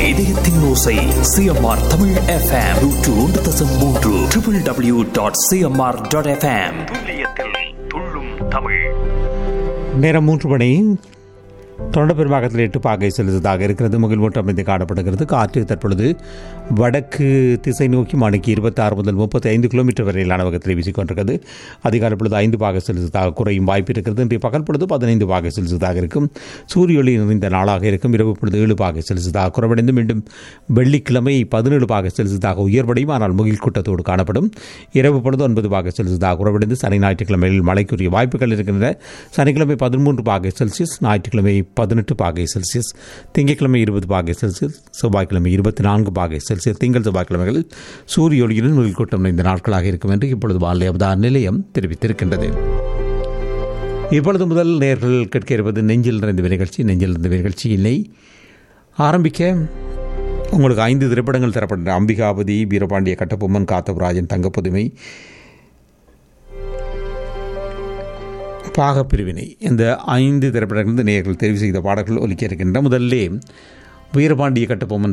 இதயத்தின் ஓசை CMR Tamil FM நூற்று ஒன்று தசம் மூன்று triple W dot CMR dot FM துல்லியத்தில் துள்ளும் தமிழ் நேரம் மூன்று மணி தொண்ட பெரும்பாகத்தில் எட்டு பாகை செலுத்ததாக இருக்கிறது முகில்மூட்டம் அமைந்து காணப்படுகிறது காற்று தற்பொழுது வடக்கு திசை நோக்கி மணிக்கு இருபத்தாறு முதல் முப்பத்தி ஐந்து கிலோமீட்டர் வரையிலான வேகத்தில் வீசிக்கொண்டிருக்கிறது அதிகாலை பொழுது ஐந்து பாகை செலுத்ததாக குறையும் வாய்ப்பு இருக்கிறது இன்றைய பகல் பொழுது பதினைந்து பாகை செலுத்ததாக இருக்கும் சூரிய ஒளி நிறைந்த நாளாக இருக்கும் இரவு பொழுது ஏழு பாகை செலுத்ததாக குறைவடைந்து மீண்டும் வெள்ளிக்கிழமை பதினேழு பாகை செலுத்ததாக உயர்வடையும் ஆனால் முகில் கூட்டத்தோடு காணப்படும் இரவு பொழுது ஒன்பது பாகை செலுத்ததாக குறைவடைந்து சனி ஞாயிற்றுக்கிழமையில் மழைக்குரிய வாய்ப்புகள் இருக்கின்றன சனிக்கிழமை பதிமூன்று பாகை செல்சியஸ் ஞாயிற்றுக்கிழமை பதினெட்டு பாகை செல்சியஸ் திங்கட்கிழமை இருபது பாகை செல்சியஸ் செவ்வாய்க்கிழமை இருபத்தி நான்கு பாகை செல்சியஸ் திங்கள் செவ்வாய்க்கிழமைகளில் சூரிய ஒளியுடன் முகில் கூட்டம் நிறைந்த நாட்களாக இருக்கும் என்று இப்பொழுது வானிலை அவதார நிலையம் தெரிவித்திருக்கின்றது இப்பொழுது முதல் நேர்கள் கேட்க இருப்பது நெஞ்சில் நிறைந்த நிகழ்ச்சி நெஞ்சில் இருந்த நிகழ்ச்சியினை ஆரம்பிக்க உங்களுக்கு ஐந்து திரைப்படங்கள் தரப்பட்ட அம்பிகாபதி வீரபாண்டிய கட்டபொம்மன் காத்தவராஜன் தங்கப்புதுமை பாகப்பிரிவினை இந்த ஐந்து திரைப்படங்கள் நேர்கள் தெரிவு செய்த பாடல்கள் ஒலிக்க இருக்கின்ற முதல்லே வீரபாண்டிய கட்டபொம்மன்